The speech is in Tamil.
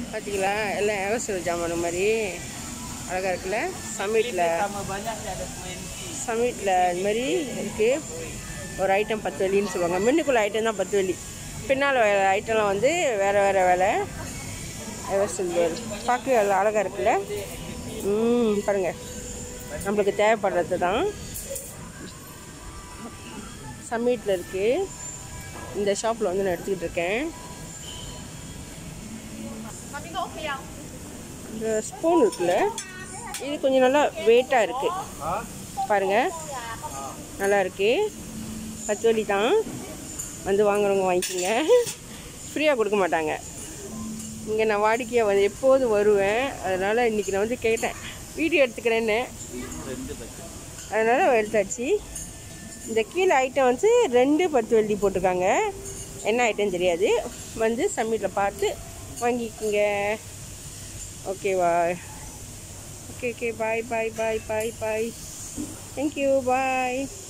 பார்த்தீங்களா எல்லாம் அவசர ஜாமான் மாதிரி அழகாக இருக்குல்ல சமீட்டில் Sama banyaknya ada pemain சமீட்டில் இது மாதிரி இருக்குது ஒரு ஐட்டம் பத்து வெள்ளின்னு சொல்லுவாங்க மின்னுக்குள்ள ஐட்டம் தான் பத்து வெள்ளி பின்னால் வேறு ஐட்டம்லாம் வந்து வேறு வேறு வேலை எவர்சில்வர் பார்க்க அது அழகாக இருக்குல்ல ம் பாருங்கள் நம்மளுக்கு தேவைப்படுறது தான் சமீட்டில் இருக்குது இந்த ஷாப்பில் வந்து நான் எடுத்துக்கிட்டு இருக்கேன் இந்த ஸ்பூன் இருக்குல்ல இது கொஞ்சம் நல்லா வெயிட்டாக இருக்குது பாருங்கள் நல்லா இருக்கு பத்து வலி தான் வந்து வாங்குறவங்க வாங்கிக்கோங்க ஃப்ரீயாக கொடுக்க மாட்டாங்க இங்கே நான் வாடிக்கையாக வந்து எப்போதும் வருவேன் அதனால் இன்றைக்கி நான் வந்து கேட்டேன் வீடியோ எடுத்துக்கிறேன்னு அதனால் எடுத்தாச்சு இந்த கீழே ஐட்டம் வந்து ரெண்டு பத்து வெள்ளி போட்டிருக்காங்க என்ன ஐட்டம் தெரியாது வந்து சமீட்டில் பார்த்து வாங்கிக்கோங்க ஓகேவா okay okay bye bye bye bye bye thank you பாய்